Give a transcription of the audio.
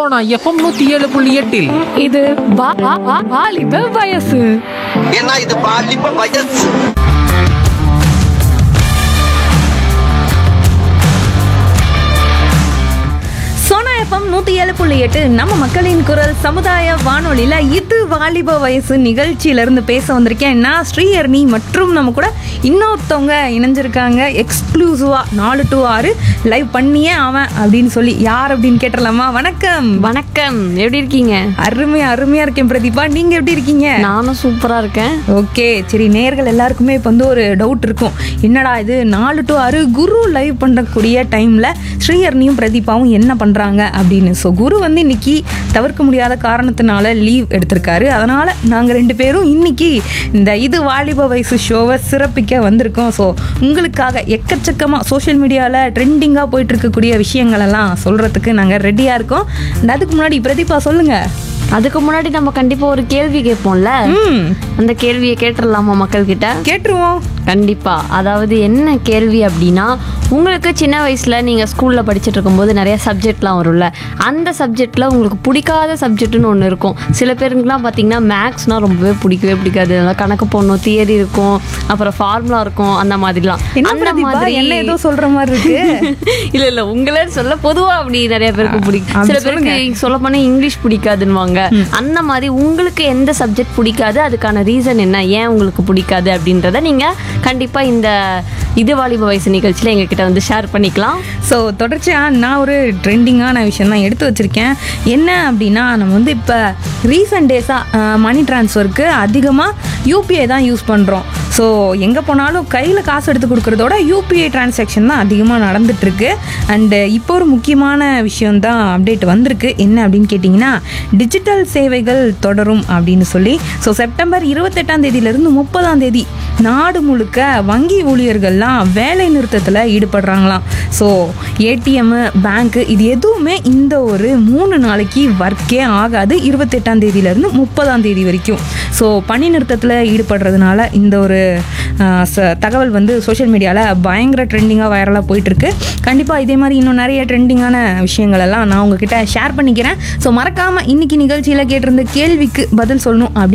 Sona FM நூத்தி ஏழு புள்ளி எட்டில் இது வா- வா- வா- வாலிப வயசு ஏன்னா இது பாலிப்ப வயசு சோனா எஃப்எம் நூற்றி ஏழு புள்ளி எட்டு நம்ம மக்களின் குரல் சமுதாய வானொலியில் இது வாலிப வயசு நிகழ்ச்சியிலேருந்து பேச வந்திருக்கேன் நான் ஸ்ரீஹர்னி மற்றும் நம்ம கூட இன்னொருத்தவங்க இணைஞ்சிருக்காங்க எக்ஸ்க்ளூசிவாக நாலு டு ஆறு லைவ் பண்ணியே அவன் அப்படின்னு சொல்லி யார் அப்படின்னு கேட்டுடலாமா வணக்கம் வணக்கம் எப்படி இருக்கீங்க அருமையா அருமையா இருக்கேன் பிரதீபா நீங்க எப்படி இருக்கீங்க நானும் சூப்பரா இருக்கேன் ஓகே சரி நேர்கள் எல்லாருக்குமே இப்போ வந்து ஒரு டவுட் இருக்கும் என்னடா இது நாலு டு ஆறு குரு லைவ் பண்ணக்கூடிய டைமில் ஸ்ரீஹர்னியும் பிரதீபாவும் என்ன பண்ணுறாங்க அப்படின்னு ஸோ குரு வந்து இன்னைக்கு தவிர்க்க முடியாத காரணத்தினால லீவ் எடுத்திருக்காரு அதனால் நாங்கள் ரெண்டு பேரும் இன்னைக்கு இந்த இது வாலிப வயசு ஷோவை சிறப்பிக்க வந்திருக்கோம் ஸோ உங்களுக்காக எக்கச்சக்கமாக சோஷியல் மீடியாவில் ட்ரெண்டிங்காக போயிட்டு இருக்கக்கூடிய விஷயங்கள் எல்லாம் சொல்கிறதுக்கு நாங்கள் ரெடியாக இருக்கோம் And அதுக்கு முன்னாடி பிரதீபா சொல்லுங்கள் அதுக்கு முன்னாடி நம்ம கண்டிப்பா ஒரு கேள்வி கேட்போம்ல ம் அந்த கேள்வியை கேட்டுடலாமா மக்கள் கிட்ட கேட்டுருவோம் கண்டிப்பா அதாவது என்ன கேள்வி அப்படின்னா உங்களுக்கு சின்ன வயசுல நீங்க ஸ்கூல்ல படிச்சுட்டு இருக்கும்போது நிறைய சப்ஜெக்ட்லாம் வரும்ல அந்த சப்ஜெக்ட்ல உங்களுக்கு பிடிக்காத சப்ஜெக்ட்னு ஒன்று இருக்கும் சில பேருக்குலாம் பார்த்தீங்கன்னா மேக்ஸ்னா ரொம்பவே பிடிக்கவே பிடிக்காது அதாவது கணக்கு போடணும் தியரி இருக்கும் அப்புறம் ஃபார்முலா இருக்கும் அந்த மாதிரிலாம் என்ன அந்த பிரதீபா என்ன ஏதோ சொல்ற மாதிரி இருக்கு இல்ல இல்ல உங்களே சொல்ல பொதுவா அப்படி நிறைய பேருக்கு பிடிக்கும் அப்படி சில பேருக்கு சொல்ல போனா இங்கிலீஷ் பிடிக்காதுன்னுவாங்க அந்த மாதிரி உங்களுக்கு எந்த சப்ஜெக்ட் பிடிக்காது அதுக்கான ரீசன் என்ன ஏன் உங்களுக்கு பிடிக்காது அப்படின்றத நீங்க கண்டிப்பா இந்த இது வாலிப வயசு நிகழ்ச்சியில எங்ககிட்ட வந்து ஷேர் பண்ணிக்கலாம் ஸோ தொடர்ச்சியாக நான் ஒரு ட்ரெண்டிங்கான விஷயம் தான் எடுத்து வச்சுருக்கேன் என்ன அப்படின்னா நம்ம வந்து இப்போ ரீசன்ட் டேஸாக மணி ட்ரான்ஸ்ஃபருக்கு அதிகமாக யூபிஐ தான் யூஸ் பண்ணுறோம் ஸோ எங்கே போனாலும் கையில் காசு எடுத்து கொடுக்குறதோட யூபிஐ டிரான்சாக்ஷன் தான் அதிகமாக நடந்துட்டுருக்கு அண்டு இப்போ ஒரு முக்கியமான விஷயம் தான் அப்டேட் வந்திருக்கு என்ன அப்படின்னு கேட்டிங்கன்னா டிஜிட்டல் சேவைகள் தொடரும் அப்படின்னு சொல்லி ஸோ செப்டம்பர் இருபத்தெட்டாம் தேதியிலிருந்து முப்பதாம் தேதி நாடு முழுக்க வங்கி ஊழியர்கள்லாம் வேலை நிறுத்தத்தில் ஈடுபடுறாங்களாம் ஸோ ஏடிஎம்மு பேங்க்கு இது எதுவுமே இந்த ஒரு மூணு நாளைக்கு ஒர்க்கே ஆகாது இருபத்தெட்டாம் தேதியிலேருந்து முப்பதாம் தேதி வரைக்கும் ஸோ பணி நிறுத்தத்தில் ஈடுபடுறதுனால இந்த ஒரு ஆஹ், ச- தகவல் வந்து சோஷியல் மீடியாவில் பயங்கர ட்ரெண்டிங்காக வைரலாக போயிட்டுருக்கு கண்டிப்பாக இதே மாதிரி இன்னும் நிறைய ட்ரெண்டிங்கான விஷயங்கள் எல்லாம் நான் உங்ககிட்ட ஷேர் பண்ணிக்கிறேன் ஸோ மறக்காமல் இன்னைக்கு நிகழ்ச்சியில் கேட்டிருந்த கேள்விக்கு பதில் சொல்லணும் அப்படி